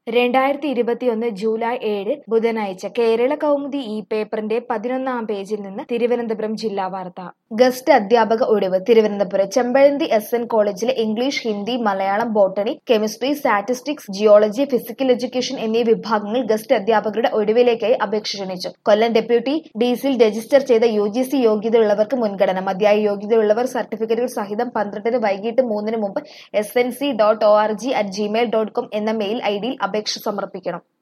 രണ്ടായിരത്തി ഇരുപത്തിയൊന്ന് ജൂലൈ ഏഴ് ബുധനാഴ്ച കേരള കൗമുദി ഈ പേപ്പറിന്റെ പതിനൊന്നാം പേജിൽ നിന്ന് തിരുവനന്തപുരം ജില്ലാ വാർത്ത ഗസ്റ്റ് അധ്യാപക ഒഴിവ് തിരുവനന്തപുരം ചെമ്പഴന്തി എസ് എൻ കോളേജിലെ English Hindi Malayalam botany chemistry statistics geology physical education എന്നീ വിഭാഗങ്ങളിൽ ഗസ്റ്റ് അധ്യാപകരുടെ ഒഴിവിലേക്കായി അപേക്ഷ ക്ഷണിച്ചു കൊല്ലം ഡെപ്യൂട്ടി ഡിസിൽ രജിസ്റ്റർ ചെയ്ത യു ജി സി യോഗ്യതയുള്ളവർക്ക് മുൻഗണന മതിയായ യോഗ്യതയുള്ളവർ സർട്ടിഫിക്കറ്റുകൾ സഹിതം പന്ത്രണ്ടിന് വൈകിട്ട് മൂന്നിന് മുമ്പ് S N C dot O R G at gmail dot com എന്ന മെയിൽ ഐ ഡിയിൽ അപേക്ഷ സമർപ്പിക്കണം